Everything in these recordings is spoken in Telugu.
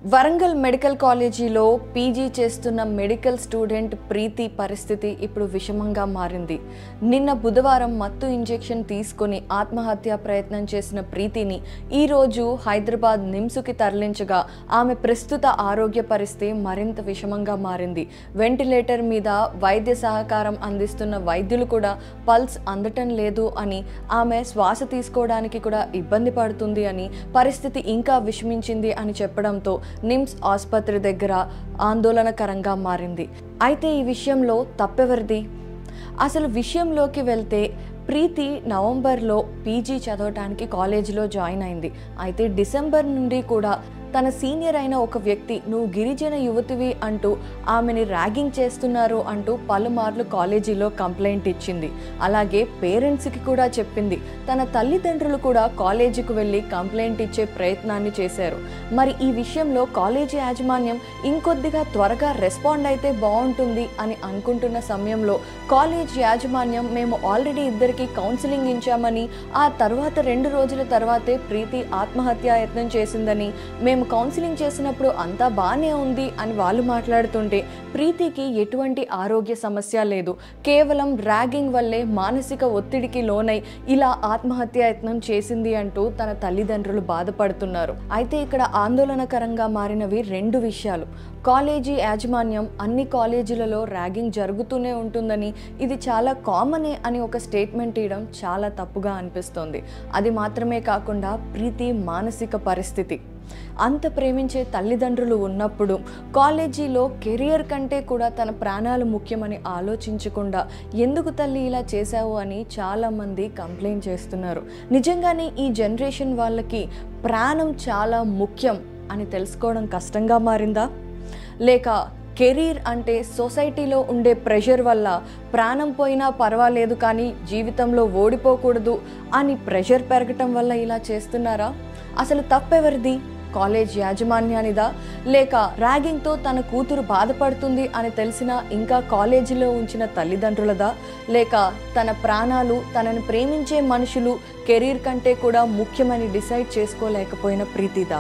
వరంగల్ మెడికల్ కాలేజీలో పీజీ చేస్తున్న మెడికల్ స్టూడెంట్ ప్రీతి పరిస్థితి ఇప్పుడు విషమంగా మారింది నిన్న బుధవారం మత్తు ఇంజెక్షన్ తీసుకొని ఆత్మహత్య ప్రయత్నం చేసిన ప్రీతిని ఈరోజు హైదరాబాద్ నిమ్స్కి తరలించగా ఆమె ప్రస్తుత ఆరోగ్య పరిస్థితి మరింత విషమంగా మారింది వెంటిలేటర్ మీద వైద్య సహకారం అందిస్తున్న వైద్యులు కూడా పల్స్ అందటం లేదు అని ఆమె శ్వాస తీసుకోవడానికి కూడా ఇబ్బంది పడుతుంది అని పరిస్థితి ఇంకా విషమించింది అని చెప్పడంతో నిమ్స్ ఆసుపత్రి దగ్గర ఆందోళనకరంగా మారింది అయితే ఈ విషయంలో తప్పెవరిది అసలు విషయంలోకి వెళ్తే ప్రీతి నవంబర్లో పీజీ చదవటానికి కాలేజీలో జాయిన్ అయింది అయితే డిసెంబర్ నుండి కూడా తన సీనియర్ అయిన ఒక వ్యక్తి నువ్వు గిరిజన యువతివి అంటూ ఆమెని ర్యాగింగ్ చేస్తున్నారు అంటూ పలుమార్లు కాలేజీలో కంప్లైంట్ ఇచ్చింది అలాగే పేరెంట్స్కి కూడా చెప్పింది తన తల్లిదండ్రులు కూడా కాలేజీకి వెళ్ళి కంప్లైంట్ ఇచ్చే ప్రయత్నాన్ని చేశారు మరి ఈ విషయంలో కాలేజీ యాజమాన్యం ఇంకొద్దిగా త్వరగా రెస్పాండ్ అయితే బాగుంటుంది అని అనుకుంటున్న సమయంలో కాలేజ్ యాజమాన్యం మేము ఆల్రెడీ ఇద్దరికి కౌన్సిలింగ్ ఇచ్చామని ఆ తర్వాత రెండు రోజుల తర్వాతే ప్రీతి ఆత్మహత్యా యత్నం చేసిందని మేము కౌన్సిలింగ్ చేసినప్పుడు అంతా బాగానే ఉంది అని వాళ్ళు మాట్లాడుతుంటే ప్రీతికి ఎటువంటి ఆరోగ్య సమస్య లేదు కేవలం ర్యాగింగ్ వల్లే మానసిక ఒత్తిడికి లోనై ఇలా ఆత్మహత్యా యత్నం చేసింది అంటూ తన తల్లిదండ్రులు బాధపడుతున్నారు అయితే ఇక్కడ ఆందోళనకరంగా మారినవి రెండు విషయాలు కాలేజీ యాజమాన్యం అన్ని కాలేజీలలో ర్యాగింగ్ జరుగుతూనే ఉంటుందని ఇది చాలా కామనే అని ఒక స్టేట్మెంట్ ఇవ్వడం చాలా తప్పుగా అనిపిస్తోంది అది మాత్రమే కాకుండా ప్రీతి మానసిక పరిస్థితి అంత ప్రేమించే తల్లిదండ్రులు ఉన్నప్పుడు కాలేజీలో కెరియర్ కంటే కూడా తన ప్రాణాలు ముఖ్యమని ఆలోచించకుండా ఎందుకు తల్లి ఇలా చేశావు అని చాలామంది కంప్లైంట్ చేస్తున్నారు నిజంగానే ఈ జనరేషన్ వాళ్ళకి ప్రాణం చాలా ముఖ్యం అని తెలుసుకోవడం కష్టంగా మారిందా లేక కెరీర్ అంటే సొసైటీలో ఉండే ప్రెషర్ వల్ల ప్రాణం పోయినా పర్వాలేదు కానీ జీవితంలో ఓడిపోకూడదు అని ప్రెషర్ పెరగటం వల్ల ఇలా చేస్తున్నారా అసలు తప్పెవరిది కాలేజ్ యాజమాన్యానిదా లేక ర్యాగింగ్తో తన కూతురు బాధపడుతుంది అని తెలిసినా ఇంకా కాలేజీలో ఉంచిన తల్లిదండ్రులదా లేక తన ప్రాణాలు తనని ప్రేమించే మనుషులు కెరీర్ కంటే కూడా ముఖ్యమని డిసైడ్ చేసుకోలేకపోయిన ప్రీతిదా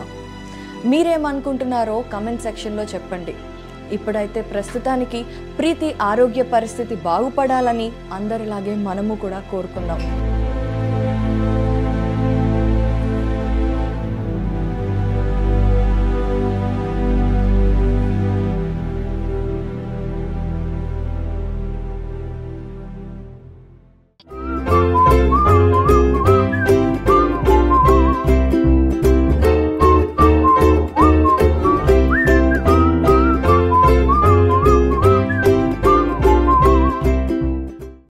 మీరేమనుకుంటున్నారో కమెంట్ సెక్షన్లో చెప్పండి ఇప్పుడైతే ప్రస్తుతానికి ప్రీతి ఆరోగ్య పరిస్థితి బాగుపడాలని అందరిలాగే మనము కూడా కోరుకుందాం